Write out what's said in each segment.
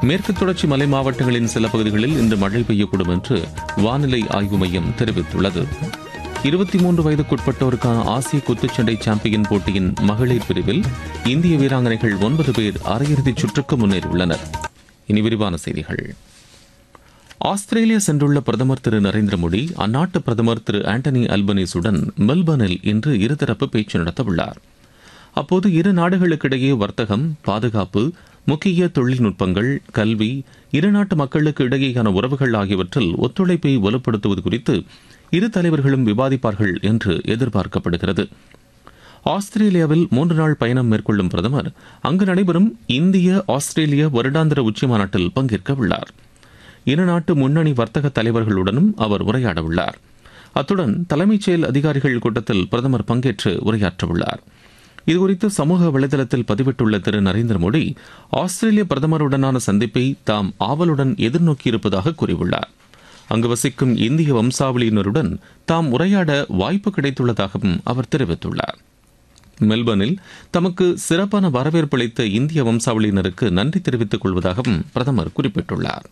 மேற்கு தொடர்ச்சி மலை மாவட்டங்களின் சில பகுதிகளில் இன்று மழை பெய்யக்கூடும் என்று வானிலை ஆய்வு மையம் தெரிவித்துள்ளது இருபத்தி மூன்று வயதுக்குட்பட்டோருக்கான ஆசிய குத்துச்சண்டை சாம்பியன் போட்டியின் மகளிர் பிரிவில் இந்திய வீராங்கனைகள் ஒன்பது பேர் அரையிறுதிச் சுற்றுக்கு முன்னேறியுள்ளனர் இனி விரிவான செய்திகள் ஆஸ்திரேலியா சென்றுள்ள பிரதமர் திரு நரேந்திர மோடி அந்நாட்டு பிரதமர் திரு ஆண்டனி அல்பனீஸுடன் மெல்பர்னில் இன்று இருதரப்பு பேச்சு நடத்தவுள்ளார் அப்போது இரு நாடுகளுக்கிடையே வர்த்தகம் பாதுகாப்பு முக்கிய தொழில்நுட்பங்கள் கல்வி இரு நாட்டு மக்களுக்கு இடையேயான உறவுகள் ஆகியவற்றில் ஒத்துழைப்பை வலுப்படுத்துவது குறித்து இரு தலைவர்களும் விவாதிப்பார்கள் என்று எதிர்பார்க்கப்படுகிறது ஆஸ்திரேலியாவில் மூன்று நாள் பயணம் மேற்கொள்ளும் பிரதமர் அங்கு நடைபெறும் இந்திய ஆஸ்திரேலிய வருடாந்திர உச்சிமாநாட்டில் பங்கேற்க உள்ளார் இரு நாட்டு முன்னணி வர்த்தக தலைவர்களுடனும் அவர் உரையாட உள்ளார் அத்துடன் தலைமைச் செயல் அதிகாரிகள் கூட்டத்தில் பிரதமர் பங்கேற்று உரையாற்றவுள்ளார் இதுகுறித்து சமூக வலைதளத்தில் பதிவிட்டுள்ள திரு நரேந்திர மோடி ஆஸ்திரேலிய பிரதமருடனான சந்திப்பை தாம் ஆவலுடன் எதிர்நோக்கியிருப்பதாக கூறியுள்ளார் அங்கு வசிக்கும் இந்திய வம்சாவளியினருடன் தாம் உரையாட வாய்ப்பு கிடைத்துள்ளதாகவும் அவர் தெரிவித்துள்ளார் மெல்பர்னில் தமக்கு சிறப்பான வரவேற்பு அளித்த இந்திய வம்சாவளியினருக்கு நன்றி தெரிவித்துக் கொள்வதாகவும் பிரதமர் குறிப்பிட்டுள்ளார்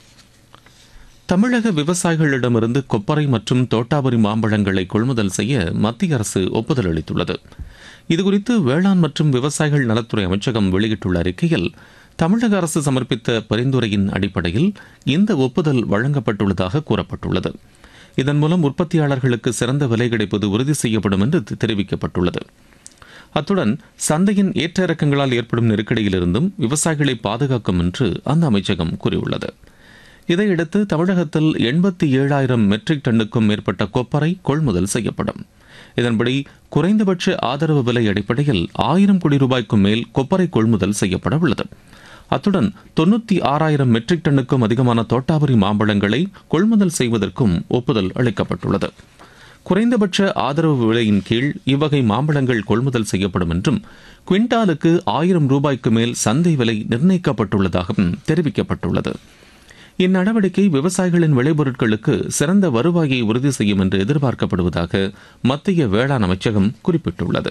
தமிழக விவசாயிகளிடமிருந்து கொப்பரை மற்றும் தோட்டாபுரி மாம்பழங்களை கொள்முதல் செய்ய மத்திய அரசு ஒப்புதல் அளித்துள்ளது இதுகுறித்து வேளாண் மற்றும் விவசாயிகள் நலத்துறை அமைச்சகம் வெளியிட்டுள்ள அறிக்கையில் தமிழக அரசு சமர்ப்பித்த பரிந்துரையின் அடிப்படையில் இந்த ஒப்புதல் வழங்கப்பட்டுள்ளதாக கூறப்பட்டுள்ளது இதன் மூலம் உற்பத்தியாளர்களுக்கு சிறந்த விலை கிடைப்பது உறுதி செய்யப்படும் என்று தெரிவிக்கப்பட்டுள்ளது அத்துடன் சந்தையின் ஏற்ற இறக்கங்களால் ஏற்படும் நெருக்கடியிலிருந்தும் விவசாயிகளை பாதுகாக்கும் என்று அந்த அமைச்சகம் கூறியுள்ளது இதையடுத்து தமிழகத்தில் எண்பத்தி ஏழாயிரம் மெட்ரிக் டன்னுக்கும் மேற்பட்ட கொப்பரை கொள்முதல் செய்யப்படும் இதன்படி குறைந்தபட்ச ஆதரவு விலை அடிப்படையில் ஆயிரம் கோடி ரூபாய்க்கும் மேல் கொப்பரை கொள்முதல் செய்யப்பட உள்ளது அத்துடன் தொண்ணூத்தி ஆறாயிரம் மெட்ரிக் டன்னுக்கும் அதிகமான தோட்டாபுரி மாம்பழங்களை கொள்முதல் செய்வதற்கும் ஒப்புதல் அளிக்கப்பட்டுள்ளது குறைந்தபட்ச ஆதரவு விலையின் கீழ் இவ்வகை மாம்பழங்கள் கொள்முதல் செய்யப்படும் என்றும் குவிண்டாலுக்கு ஆயிரம் ரூபாய்க்கு மேல் சந்தை விலை நிர்ணயிக்கப்பட்டுள்ளதாகவும் தெரிவிக்கப்பட்டுள்ளது இந்நடவடிக்கை விவசாயிகளின் விளைபொருட்களுக்கு சிறந்த வருவாயை உறுதி செய்யும் என்று எதிர்பார்க்கப்படுவதாக மத்திய வேளாண் அமைச்சகம் குறிப்பிட்டுள்ளது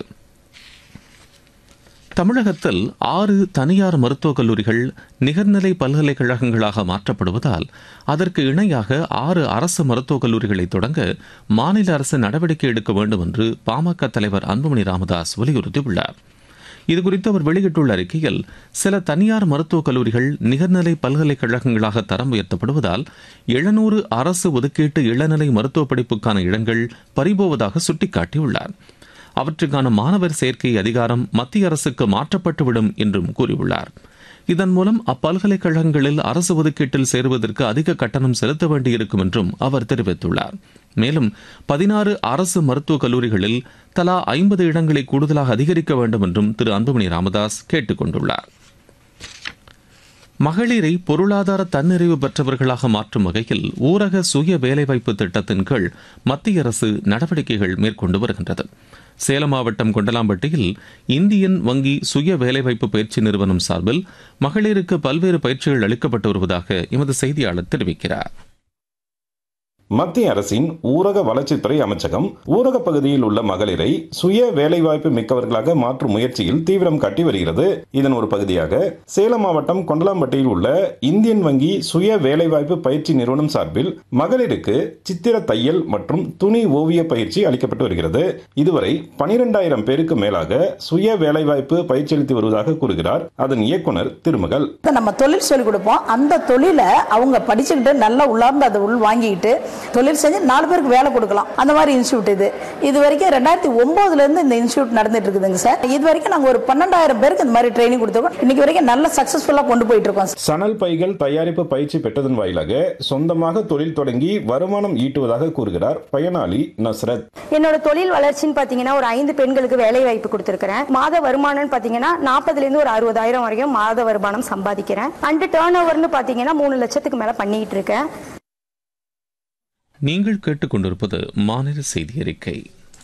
தமிழகத்தில் ஆறு தனியார் மருத்துவக் கல்லூரிகள் நிகர்நிலை பல்கலைக்கழகங்களாக மாற்றப்படுவதால் அதற்கு இணையாக ஆறு அரசு மருத்துவக் கல்லூரிகளை தொடங்க மாநில அரசு நடவடிக்கை எடுக்க வேண்டும் என்று பாமக தலைவர் அன்புமணி ராமதாஸ் வலியுறுத்தியுள்ளார் இதுகுறித்து அவர் வெளியிட்டுள்ள அறிக்கையில் சில தனியார் மருத்துவக் கல்லூரிகள் நிகர்நிலை பல்கலைக்கழகங்களாக தரம் உயர்த்தப்படுவதால் எழுநூறு அரசு ஒதுக்கீட்டு இளநிலை மருத்துவ படிப்புக்கான இடங்கள் பறிபோவதாக சுட்டிக்காட்டியுள்ளார் அவற்றுக்கான மாணவர் சேர்க்கை அதிகாரம் மத்திய அரசுக்கு மாற்றப்பட்டுவிடும் என்றும் கூறியுள்ளார் இதன் மூலம் அப்பல்கலைக்கழகங்களில் அரசு ஒதுக்கீட்டில் சேருவதற்கு அதிக கட்டணம் செலுத்த வேண்டியிருக்கும் என்றும் அவர் தெரிவித்துள்ளார் மேலும் பதினாறு அரசு மருத்துவக் கல்லூரிகளில் தலா ஐம்பது இடங்களை கூடுதலாக அதிகரிக்க வேண்டும் என்றும் திரு அன்புமணி ராமதாஸ் கேட்டுக் கொண்டுள்ளார் மகளிரை பொருளாதார தன்னிறைவு பெற்றவர்களாக மாற்றும் வகையில் ஊரக சுய வேலைவாய்ப்பு திட்டத்தின் கீழ் மத்திய அரசு நடவடிக்கைகள் மேற்கொண்டு வருகின்றது சேலம் மாவட்டம் கொண்டலாம்பட்டியில் இந்தியன் வங்கி சுய வேலைவாய்ப்பு பயிற்சி நிறுவனம் சார்பில் மகளிருக்கு பல்வேறு பயிற்சிகள் அளிக்கப்பட்டு வருவதாக எமது செய்தியாளர் தெரிவிக்கிறார் மத்திய அரசின் ஊரக வளர்ச்சித்துறை அமைச்சகம் ஊரக பகுதியில் உள்ள மகளிரை சுய வேலைவாய்ப்பு மிக்கவர்களாக மாற்றும் முயற்சியில் தீவிரம் காட்டி வருகிறது இதன் ஒரு பகுதியாக சேலம் மாவட்டம் கொண்டலாம்பட்டியில் உள்ள இந்தியன் வங்கி சுய வேலைவாய்ப்பு பயிற்சி நிறுவனம் சார்பில் மகளிருக்கு சித்திர தையல் மற்றும் துணி ஓவிய பயிற்சி அளிக்கப்பட்டு வருகிறது இதுவரை பனிரெண்டாயிரம் பேருக்கு மேலாக சுய வேலைவாய்ப்பு பயிற்சி அளித்து வருவதாக கூறுகிறார் அதன் இயக்குனர் திருமகள் நம்ம தொழில் சொல்லிக் கொடுப்போம் அந்த தொழிலை அவங்க படிச்சுக்கிட்டு நல்லா உள்ளார்ந்து அதை உள் வாங்கிக்கிட்டு தொழில் செஞ்சு நாலு பேருக்கு வேலை கொடுக்கலாம் அந்த மாதிரி இன்ஸ்டியூட் இது இது வரைக்கும் ரெண்டாயிரத்தி ஒன்பதுல இருந்து இந்த இன்ஸ்டியூட் நடந்துட்டு இருக்குதுங்க சார் இது வரைக்கும் நாங்க ஒரு பன்னெண்டாயிரம் பேருக்கு இந்த மாதிரி ட்ரைனிங் கொடுத்துருக்கோம் இன்னைக்கு வரைக்கும் நல்ல சக்சஸ்ஃபுல்லா கொண்டு போயிட்டு இருக்கோம் சணல் பைகள் தயாரிப்பு பயிற்சி பெற்றதன் வாயிலாக சொந்தமாக தொழில் தொடங்கி வருமானம் ஈட்டுவதாக கூறுகிறார் பயனாளி நஸ்ரத் என்னோட தொழில் வளர்ச்சின்னு பாத்தீங்கன்னா ஒரு ஐந்து பெண்களுக்கு வேலை வாய்ப்பு கொடுத்திருக்கிறேன் மாத வருமானம்னு பாத்தீங்கன்னா நாற்பதுல இருந்து ஒரு அறுபதாயிரம் வரைக்கும் மாத வருமானம் சம்பாதிக்கிறேன் அண்ட் டேர்ன் ஓவர்னு பாத்தீங்கன்னா மூணு லட்சத்துக்கு மேல பண்ணிட்டு இருக்கேன் நீங்கள் கேட்டுக்கொண்டிருப்பது மாநில செய்தி அறிக்கை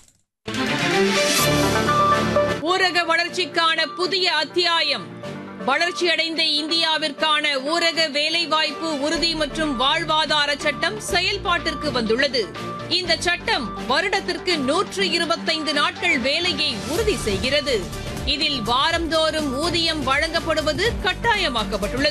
ஊரக வளர்ச்சிக்கான புதிய அத்தியாயம் வளர்ச்சியடைந்த இந்தியாவிற்கான ஊரக வேலைவாய்ப்பு உறுதி மற்றும் வாழ்வாதார சட்டம் செயல்பாட்டிற்கு வந்துள்ளது இந்த சட்டம் வருடத்திற்கு நூற்று இருபத்தைந்து நாட்கள் வேலையை உறுதி செய்கிறது இதில் வாரந்தோறும் ஊதியம் வழங்கப்படுவது கட்டாயமாக்கப்பட்டுள்ளது